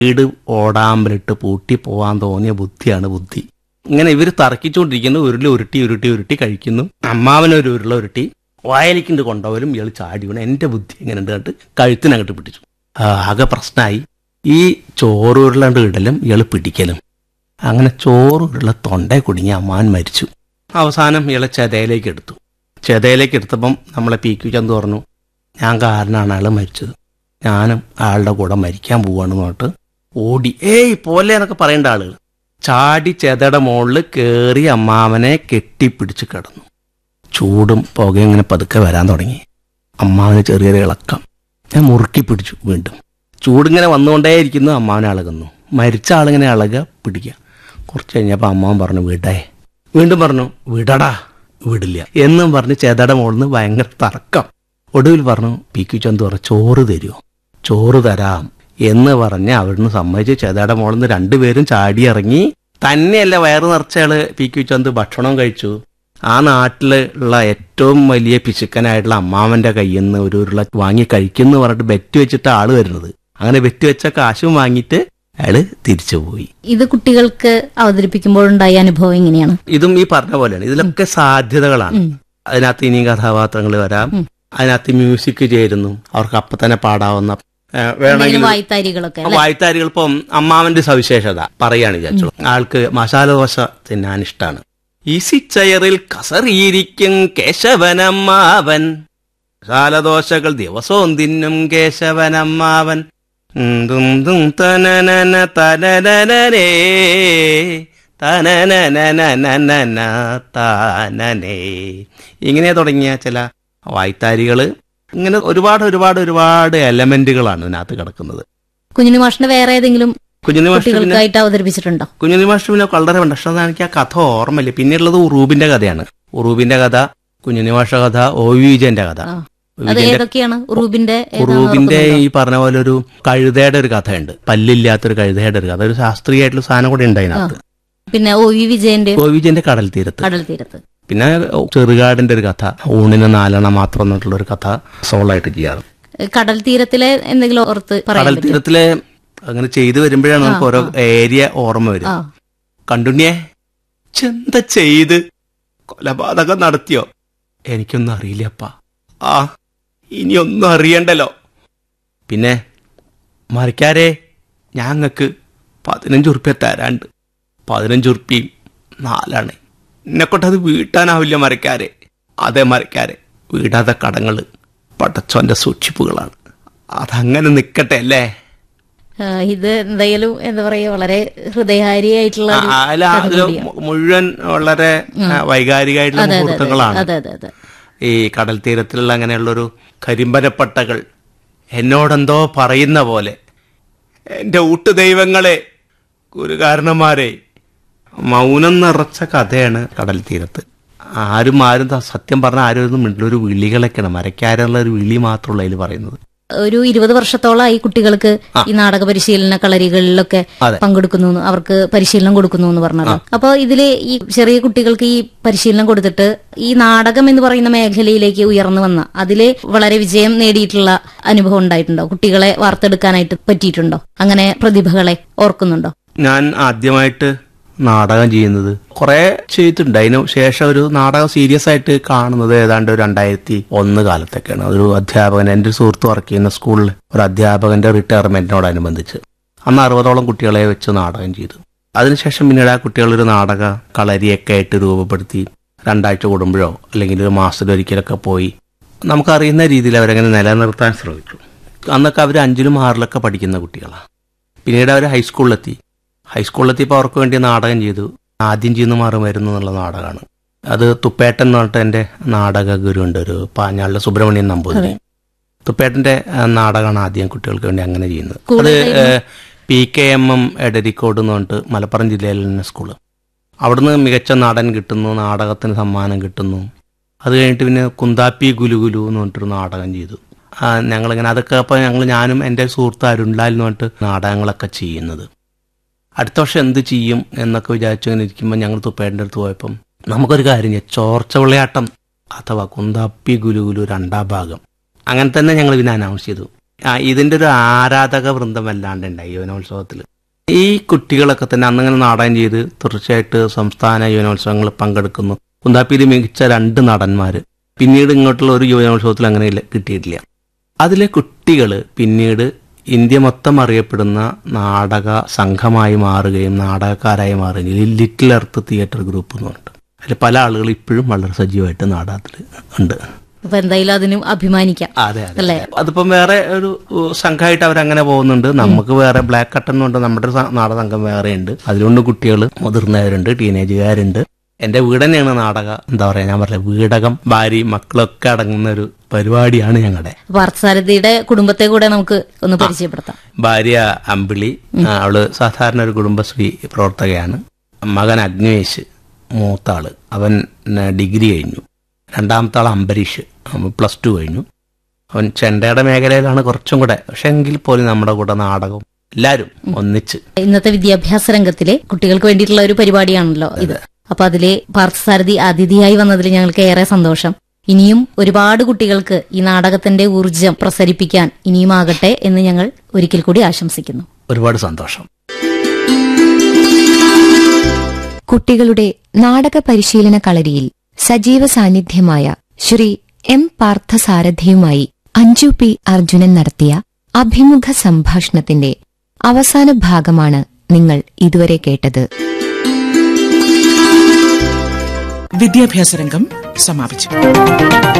വീട് ഓടാമ്പലിട്ട് പൂട്ടി പോവാൻ തോന്നിയ ബുദ്ധിയാണ് ബുദ്ധി ഇങ്ങനെ ഇവർ തർക്കിച്ചുകൊണ്ടിരിക്കുന്നു ഉരുളി ഉരുട്ടി ഉരുട്ടി ഉരുട്ടി കഴിക്കുന്നു അമ്മാവനൊരു ഉരുള ഉരുട്ടി വായലിക്കിണ്ട് കൊണ്ടുപോലും ഇയാൾ ചാടി വീണ് എന്റെ ബുദ്ധി എങ്ങനെ ഉണ്ട് കണ്ടിട്ട് കഴുത്തിനങ്ങോട്ട് പിടിച്ചു ആ, ആകെ പ്രശ്നമായി ഈ ചോറ് ഉരുളണ്ട് ഇടലും ഇയാൾ പിടിക്കലും അങ്ങനെ ചോറ് ഉരുള തൊണ്ടേ കുടുങ്ങി അമ്മാവൻ മരിച്ചു അവസാനം ഇയാളെ ചെതയിലേക്ക് എടുത്തു ചെതയിലേക്ക് എടുത്തപ്പം നമ്മളെ പി ക്യു ചന്ത് പറഞ്ഞു ഞാൻ കാരണമാണ് അയാൾ മരിച്ചത് ഞാനും അയാളുടെ കൂടെ മരിക്കാൻ പോവാണെന്ന് പറഞ്ഞിട്ട് ഓടി ഏയ് പോലെ എന്നൊക്കെ പറയേണ്ട ആളുകൾ ചാടി ചെതയുടെ മുകളിൽ കയറി അമ്മാവനെ കെട്ടിപ്പിടിച്ച് കിടന്നു ചൂടും പുകയും ഇങ്ങനെ പതുക്കെ വരാൻ തുടങ്ങി അമ്മാവന് ചെറിയൊരു ഇളക്കം ഞാൻ മുറുക്കി പിടിച്ചു വീണ്ടും ചൂടിങ്ങനെ വന്നുകൊണ്ടേയിരിക്കുന്നു അമ്മാവനെ അളകുന്നു മരിച്ച ആളിങ്ങനെ അളകുക പിടിക്കുക കുറച്ച് കഴിഞ്ഞപ്പോൾ അമ്മാവൻ പറഞ്ഞു വിടേ വീണ്ടും പറഞ്ഞു വിടടാ വിടില്ല എന്നും പറഞ്ഞ് ചേതയുടെ മുകളിൽ നിന്ന് ഭയങ്കര തർക്കം ഒടുവിൽ പറഞ്ഞു പി ക്യു ചന്തു പറഞ്ഞു ചോറ് തരുമോ ചോറ് തരാം എന്ന് പറഞ്ഞ് അവിടുന്ന് സമ്മതിച്ച് ചേതയുടെ മുകളിൽ നിന്ന് രണ്ടുപേരും ചാടി ഇറങ്ങി തന്നെയല്ല വയറ് നിറച്ചയാള് പി ക്യു ചന്ത് ഭക്ഷണം കഴിച്ചു ആ നാട്ടിലുള്ള ഏറ്റവും വലിയ പിശുക്കനായിട്ടുള്ള അമ്മാവന്റെ കയ്യിൽ നിന്ന് ഒരു ഉരുള വാങ്ങി കഴിക്കുന്നു പറഞ്ഞിട്ട് ബെറ്റ് വെച്ചിട്ട് ആള് വരുന്നത് അങ്ങനെ ബെറ്റ് വെച്ച കാശും വാങ്ങിയിട്ട് അയാള് തിരിച്ചുപോയി ഇത് കുട്ടികൾക്ക് അവതരിപ്പിക്കുമ്പോഴുണ്ടായ അനുഭവം എങ്ങനെയാണ് ഇതും ഈ പറഞ്ഞ പോലെയാണ് ഇതിലൊക്കെ സാധ്യതകളാണ് അതിനകത്ത് ഇനിയും കഥാപാത്രങ്ങൾ വരാം അതിനകത്ത് മ്യൂസിക് ചേരുന്നു അവർക്ക് അപ്പൊ തന്നെ പാടാവുന്ന ഏ, വേണമെങ്കിൽ എന്തെങ്കിലും വായ്ത്താരികളൊക്കെ അല്ലെ വായ്ത്താരികൾ ഇപ്പം അമ്മാവന്റെ സവിശേഷത പറയാണ് വിചാരിച്ചോളൂ ആൾക്ക് മസാല ദോശ തിന്നാൻ ഇഷ്ടമാണ് ഈസി ചെയറിൽ കസറിയിരിക്കും കേശവനമ്മാവൻ മസാല ദോശകൾ ദിവസവും തിന്നും കേശവനമ്മാവൻ ഉം ദും ദും തനനന തനനനനേ തനനനനനനന താനനേ ഇങ്ങനെ തുടങ്ങിയ ചില വായ്ത്താരികള് ഇങ്ങനെ ഒരുപാട് ഒരുപാട് ഒരുപാട് എലമെന്റുകളാണ് ഇതിനകത്ത് കിടക്കുന്നത് കുഞ്ഞിന് മാഷിന്റെ വേറെ ഏതെങ്കിലും കുഞ്ഞുണ്ണി മാഷ് പിന്നെ കുട്ടികൾക്കായിട്ട് അവതരിപ്പിച്ചിട്ടുണ്ടോ കുഞ്ഞുണ്ണി മാഷ് പിന്നെ വളരെ ഉണ്ട് പക്ഷെ അത് എനിക്ക് ആ കഥ ഓർമ്മയില്ല പിന്നെയുള്ളത് ഉറൂബിന്റെ കഥയാണ് ഉറൂബിന്റെ കഥ കുഞ്ഞുണ്ണി മാഷ കഥ ഒ വി വിജയന്റെ കഥ ആ. ഒ. അത് വിജയന്റെ ഏതൊക്കെയാണ് ഉറൂബിന്റെ ഏതാണെന്ന് ഉറൂബിന്റെ ഓർക്കുന്നുണ്ടോ? ഈ പറഞ്ഞ പോലെ ഒരു കഴുതയുടെ ഒരു കഥയുണ്ട് പല്ലില്ലാത്തൊരു കഴുതയുടെ ഒരു കഥ ഒരു ശാസ്ത്രീയമായിട്ടുള്ള സാധനം കൂടെ ഉണ്ട് അതിനകത്ത് പിന്നെ ഒ വി വിജയന്റെ ഒ വി വിജയന്റെ കടൽ തീരത്ത് കടൽ തീരത്ത് പിന്നെ ചെറുകാടിന്റെ ഒരു കഥ ഊണിന് നാലെണ്ണ മാത്രം എന്നിട്ടുള്ള ഒരു കഥ സോളായിട്ട് ചെയ്യാറ് കടൽ തീരത്തിലെ എന്തെങ്കിലും ഓർത്ത് പറയാൻ കടൽ പറ്റും തീരത്തിലെ അങ്ങനെ ചെയ്തു വരുമ്പോഴാണ് നമുക്ക് ഓരോ ഏരിയ ഓർമ്മ വരും ആ കണ്ടുണ്ണിയെ ചെന്ത ചെയ്ത് കൊലപാതകം നടത്തിയോ എനിക്കൊന്നും അറിയില്ലപ്പാ ആ ഇനിയൊന്നും അറിയണ്ടല്ലോ പിന്നെ മറിക്കാരെ ഞങ്ങക്ക് പതിനഞ്ച് ഉറുപ്പ്യ തരാണ്ട് പതിനഞ്ച് ഉറുപ്പിയും നാലാണ് എന്നെക്കൊണ്ടത് വീട്ടാനാവില്ല മരക്കാരെ അതെ മരക്കാരെ വീടാതെ കടങ്ങള് പടച്ചോന്റെ സൂക്ഷിപ്പുകളാണ് അതങ്ങനെ നിക്കട്ടെ അല്ലേ ആ, ഇത് എന്തായാലും എന്താ പറയാ വളരെ ഹൃദയഹാരിയായിട്ടുള്ള ഒരു ആ, അല്ല കഥ അതില് കൂടിയാണ്. മു- മുഴുവൻ വളരെ ആ, വൈകാരികമായിട്ടുള്ള അതെ അതെ അതെ മുഹൂർത്തങ്ങളാണ് അതെ അതെ അതെ ഈ കടൽ തീരത്തിലുള്ള അങ്ങനെയുള്ളൊരു കരിമ്പനപ്പട്ടകൾ എന്നോടെന്തോ പറയുന്ന പോലെ എന്റെ ഊട്ടു ദൈവങ്ങളെ ഗുരുകാരണന്മാരെ മൗനം നിറച്ച കഥയാണ് കടൽ തീരത്ത് ആരും ആരും ത- സത്യം പറഞ്ഞ ആരും ഒന്നും മിണ്ടില്ല ഒരു വിളികളൊക്കെയാണ് മരക്കാരുള്ള ഒരു വിളി മാത്രമുള്ള അതിൽ പറയുന്നത് ഒരു ഇരുപത് വർഷത്തോളമായി കുട്ടികൾക്ക് ഈ നാടക പരിശീലന കളരികളിലൊക്കെ അതെ. പങ്കെടുക്കുന്നു എന്ന് അവർക്ക് പരിശീലനം കൊടുക്കുന്നു എന്ന് പറഞ്ഞല്ലോ അപ്പൊ ഇതില് ഈ ചെറിയ കുട്ടികൾക്ക് ഈ പരിശീലനം കൊടുത്തിട്ട് ഈ നാടകം എന്ന് പറയുന്ന മേഖലയിലേക്ക് ഉയർന്നു വന്ന അതില് വളരെ വിജയം നേടിയിട്ടുള്ള അനുഭവം ഉണ്ടായിട്ടുണ്ടോ കുട്ടികളെ വാർത്തെടുക്കാനായിട്ട് പറ്റിയിട്ടുണ്ടോ അങ്ങനെ പ്രതിഭകളെ ഓർക്കുന്നുണ്ടോ ഞാൻ ആദ്യമായിട്ട് നാടകം ചെയ്യുന്നത് കുറെ ചെയ്തിട്ടുണ്ട് അതിന് ശേഷം ഒരു നാടകം സീരിയസ് ആയിട്ട് കാണുന്നത് ഏതാണ്ട് ഒരു രണ്ടായിരത്തി ഒന്ന് കാലത്തൊക്കെയാണ് ഒരു അധ്യാപകൻ എൻ്റെ ഒരു സുഹൃത്ത് വർക്ക് ചെയ്യുന്ന സ്കൂളിൽ ഒരു അധ്യാപകന്റെ റിട്ടയർമെന്റിനോടനുബന്ധിച്ച് അന്ന് അറുപതോളം കുട്ടികളെ വെച്ച് നാടകം ചെയ്തു അതിനുശേഷം പിന്നീട് ആ കുട്ടികളൊരു നാടക കളരിയൊക്കെ ആയിട്ട് രൂപപ്പെടുത്തി രണ്ടാഴ്ച കൂടുമ്പോഴോ അല്ലെങ്കിൽ ഒരു മാസത്തിലൊരിക്കലൊക്കെ പോയി നമുക്കറിയുന്ന രീതിയിൽ അവരങ്ങനെ നിലനിർത്താൻ ശ്രമിച്ചു അന്നൊക്കെ അവർ അഞ്ചിലും ആറിലൊക്കെ പഠിക്കുന്ന കുട്ടികളാണ് പിന്നീട് അവർ ഹൈസ്കൂളിലെത്തി ഹൈസ്കൂളിലെത്തിയപ്പോൾ അവർക്ക് വേണ്ടി നാടകം ചെയ്തു ആദ്യം ചെയ്യുന്ന മാറി വരുന്നു എന്നുള്ള നാടകമാണ് അത് തുപ്പേട്ടൻ എന്ന് പറഞ്ഞിട്ട് എൻ്റെ നാടക ഗുരുണ്ട് ഒരു പാഞ്ഞാളിലെ സുബ്രഹ്മണ്യൻ നമ്പൂതിരി തുപ്പേട്ടന്റെ ആ, നാടകമാണ് ആദ്യം കുട്ടികൾക്ക് വേണ്ടി അങ്ങനെ ചെയ്യുന്നത് അത് P K M M Edarikode എന്ന് പറഞ്ഞിട്ട് മലപ്പുറം ജില്ലയിലെ തന്നെ സ്കൂള് അവിടുന്ന് മികച്ച നടൻ കിട്ടുന്നു നാടകത്തിന് സമ്മാനം കിട്ടുന്നു അത് കഴിഞ്ഞിട്ട് പിന്നെ കുന്താപ്പി ഗുലുഗുലു എന്ന് പറഞ്ഞിട്ടൊരു നാടകം ചെയ്തു ആ, ഞങ്ങളിങ്ങനെ അതൊക്കെ അപ്പോൾ ഞങ്ങൾ ഞാനും എൻ്റെ സുഹൃത്ത് അരുണ്ടാൽ എന്ന് പറഞ്ഞിട്ട് നാടകങ്ങളൊക്കെ ചെയ്യുന്നത് അടുത്ത വർഷം എന്ത് ചെയ്യും എന്നൊക്കെ വിചാരിച്ചു ഇങ്ങനെ ഇരിക്കുമ്പോൾ ഞങ്ങൾ തുപ്പേൻ്റെ അടുത്ത് പോയപ്പം നമുക്കൊരു കാര്യം ചെയ്യാം ചോർച്ച വിളയാട്ടം അഥവാ കുന്താപ്പി ഗുലുഗുലു രണ്ടാം ഭാഗം അങ്ങനെ തന്നെ ഞങ്ങൾ പിന്നെ അനൗൺസ് ചെയ്തു ആ, ഇതിന്റെ ഒരു ആരാധക വൃന്ദം വല്ലാണ്ട് ഉണ്ടായി യുവനോത്സവത്തിൽ ഈ കുട്ടികളൊക്കെ തന്നെ അന്നിങ്ങനെ നാടകം ചെയ്ത് തീർച്ചയായിട്ട് സംസ്ഥാന യുവനോത്സവങ്ങളിൽ പങ്കെടുക്കുന്നു കുന്താപ്പിയിൽ മികച്ച രണ്ട് നടന്മാര് പിന്നീട് ഇങ്ങോട്ടുള്ള ഒരു യുവനോത്സവത്തിൽ അങ്ങനെ ഇല്ല- കിട്ടിയിട്ടില്ല അതിലെ കുട്ടികൾ പിന്നീട് ഇന്ത്യ മൊത്തം അറിയപ്പെടുന്ന നാടക സംഘമായി മാറുകയും നാടകക്കാരായി മാറുകയും ലിറ്റിൽ എർത്ത് തിയേറ്റർ ഗ്രൂപ്പ് എന്ന് പറഞ്ഞിട്ട് അതിൽ പല ആളുകൾ ഇപ്പോഴും വളരെ സജീവമായിട്ട് നാടകത്തിൽ ഉണ്ട് അപ്പൊ എന്തായാലും അതിനും അഭിമാനിക്കാം അതെ അതെ അതിപ്പം വേറെ ഒരു ഉ, സംഘമായിട്ട് അവരങ്ങനെ പോകുന്നുണ്ട് നമുക്ക് വേറെ ബ്ലാക്ക് കട്ടൺ എന്നുണ്ട് നമ്മുടെ ഒരു സ- നാടക സംഘം വേറെ ഉണ്ട് അതിലുണ്ട് കുട്ടികൾ മുതിർന്നവരുണ്ട് ടീനേജുകാരുണ്ട് എന്റെ വീട് തന്നെയാണ് നാടക എന്താ പറയാ ഞാൻ പറയാം വീടകം ഭാര്യ മക്കളൊക്കെ അടങ്ങുന്ന ഒരു പരിപാടിയാണ് ഞങ്ങളുടെ പാർത്ഥസാരഥിയുടെ കുടുംബത്തെ കൂടെ നമുക്ക് ഒന്ന് പരിചയപ്പെടുത്താം ഭാര്യ അമ്പിളി ആ, അവള് സാധാരണ ഒരു കുടുംബശ്രീ പ്രവർത്തകയാണ് മകൻ അഗ്നേഷ് മൂത്താള് അവൻ ആ, ഡിഗ്രി കഴിഞ്ഞു രണ്ടാമത്തെ ആൾ അംബരീഷ് അവൻ പ്ലസ് ടു കഴിഞ്ഞു അവൻ ചെണ്ടയുടെ മേഖലയിലാണ് കുറച്ചും കൂടെ പക്ഷെ എങ്കിൽ പോലും നമ്മുടെ കൂടെ നാടകവും എല്ലാവരും ഒന്നിച്ച് ഇന്നത്തെ വിദ്യാഭ്യാസ രംഗത്തിലെ കുട്ടികൾക്ക് വേണ്ടിയിട്ടുള്ള ഒരു പരിപാടിയാണല്ലോ ഇത് അപ്പൊ അതിലെ പാർത്ഥസാരഥി അതിഥിയായി വന്നതിൽ ഞങ്ങൾക്ക് ഏറെ സന്തോഷം ഇനിയും ഒരുപാട് കുട്ടികൾക്ക് ഈ നാടകത്തിന്റെ ഊർജം പ്രസരിപ്പിക്കാൻ ഇനിയും ആകട്ടെ എന്ന് ഞങ്ങൾ ഒരിക്കൽ കൂടി ആശംസിക്കുന്നു ഒരുപാട് സന്തോഷം കുട്ടികളുടെ നാടക പരിശീലന കളരിയിൽ സജീവ സാന്നിധ്യമായ ശ്രീ എം പാർത്ഥസാരഥിയുമായി അഞ്ജു പി അർജുനൻ നടത്തിയ അഭിമുഖ സംഭാഷണത്തിന്റെ അവസാന ഭാഗമാണ് നിങ്ങൾ ഇതുവരെ കേട്ടത് വിദ്യാഭ്യാസ രംഗം സമാപിച്ചു